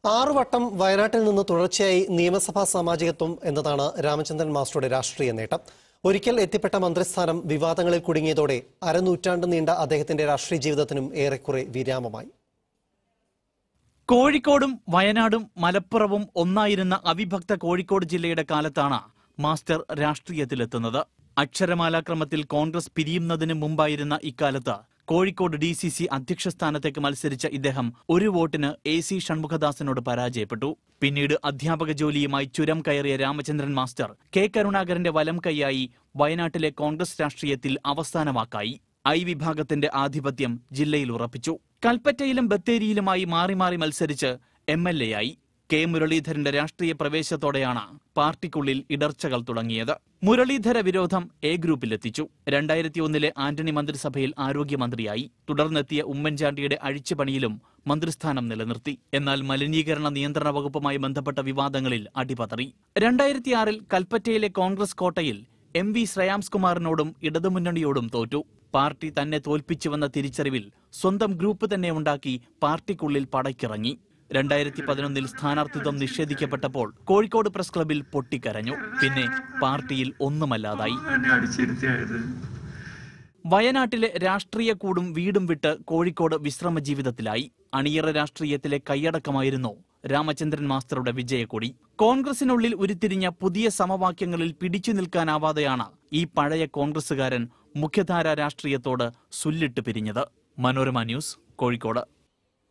ആറുവട്ടം വയനാട്ടിൽ നിന്ന് തുടർച്ചയായി നിയമസഭാ സാമാജികത്വം എന്നതാണ് രാമചന്ദ്രൻ മാസ്റ്ററുടെ രാഷ്ട്രീയ നേട്ടം ഒരിക്കൽ എത്തിപ്പെട്ട മന്ത്രിസ്ഥാനം വിവാദങ്ങളിൽ കുടുങ്ങിയതോടെ അരനൂറ്റാണ്ട് നീണ്ട അദ്ദേഹത്തിന്റെ രാഷ്ട്രീയ ജീവിതത്തിനും ഏറെക്കുറെ വിരാമമായി കോഴിക്കോടും വയനാടും മലപ്പുറവും ഒന്നായിരുന്ന അവിഭക്ത കോഴിക്കോട് ജില്ലയുടെ കാലത്താണ് മാസ്റ്റർ രാഷ്ട്രീയത്തിലെത്തുന്നത് അക്ഷരമാലാക്രമത്തിൽ കോൺഗ്രസ് പിരിയുന്നതിന് മുമ്പായിരുന്ന ഇക്കാലത്ത് കോഴിക്കോട് ഡി സി സി അധ്യക്ഷ സ്ഥാനത്തേക്ക് മത്സരിച്ച ഇദ്ദേഹം ഒരു വോട്ടിന് എ സി ഷൺമുഖദാസിനോട് പരാജയപ്പെട്ടു പിന്നീട് അധ്യാപക ജോലിയുമായി ചുരം കയറിയ രാമചന്ദ്രൻ മാസ്റ്റർ കെ കരുണാകരന്റെ വലം കൈയായി വയനാട്ടിലെ കോൺഗ്രസ് രാഷ്ട്രീയത്തിൽ അവസാനവാക്കായി ഐ വിഭാഗത്തിന്റെ ആധിപത്യം ജില്ലയിൽ ഉറപ്പിച്ചു കൽപ്പറ്റയിലും ബത്തേരിയിലുമായി മാറി മാറി മത്സരിച്ച് എം എൽ എ ആയി കെ മുരളീധരന്റെ രാഷ്ട്രീയ പ്രവേശത്തോടെയാണ് പാർട്ടിക്കുള്ളിൽ ഇടർച്ചകൾ തുടങ്ങിയത് മുരളീധര വിരോധം എ ഗ്രൂപ്പിലെത്തിച്ചു രണ്ടായിരത്തി ഒന്നിലെ ആന്റണി മന്ത്രിസഭയിൽ ആരോഗ്യമന്ത്രിയായി തുടർന്നെത്തിയ ഉമ്മൻചാണ്ടിയുടെ അഴിച്ചുപണിയിലും മന്ത്രിസ്ഥാനം നിലനിർത്തി എന്നാൽ മലിനീകരണ നിയന്ത്രണ വകുപ്പുമായി ബന്ധപ്പെട്ട വിവാദങ്ങളിൽ അടിപതറി രണ്ടായിരത്തിയാറിൽ കൽപ്പറ്റയിലെ കോൺഗ്രസ് കോട്ടയിൽ എം വി ശ്രേയാംസ് കുമാറിനോടും ഇടതുമുന്നണിയോടും തോറ്റു പാർട്ടി തന്നെ തോൽപ്പിച്ചുവെന്ന തിരിച്ചറിവിൽ സ്വന്തം ഗ്രൂപ്പ് തന്നെ ഉണ്ടാക്കി പാർട്ടിക്കുള്ളിൽ പടയ്ക്കിറങ്ങി രണ്ടായിരത്തി പതിനൊന്നിൽ സ്ഥാനാർത്ഥിത്വം നിഷേധിക്കപ്പെട്ടപ്പോൾ കോഴിക്കോട് പ്രസ് ക്ലബിൽ പൊട്ടിക്കരഞ്ഞു പിന്നെ പാർട്ടിയിൽ ഒന്നുമല്ലാതായി എന്നെ അടിച്ചിരുത്തിയായത് വയനാട്ടിലെ രാഷ്ട്രീയ കൂടും വീടും വിട്ട് കോഴിക്കോട് വിശ്രമ ജീവിതത്തിലായി അണിയറ രാഷ്ട്രീയത്തിലെ കൈയടക്കമായിരുന്നു രാമചന്ദ്രൻ മാസ്റ്ററുടെ വിജയക്കൊടി കോൺഗ്രസിനുള്ളിൽ ഉരുത്തിരിഞ്ഞ പുതിയ സമവാക്യങ്ങളിൽ പിടിച്ചു നിൽക്കാനാവാതെയാണ് ഈ പഴയ കോൺഗ്രസുകാരൻ മുഖ്യധാരാ രാഷ്ട്രീയത്തോട് സുല്ലിട്ട് പിരിഞ്ഞത് മനോരമ ന്യൂസ് കോഴിക്കോട്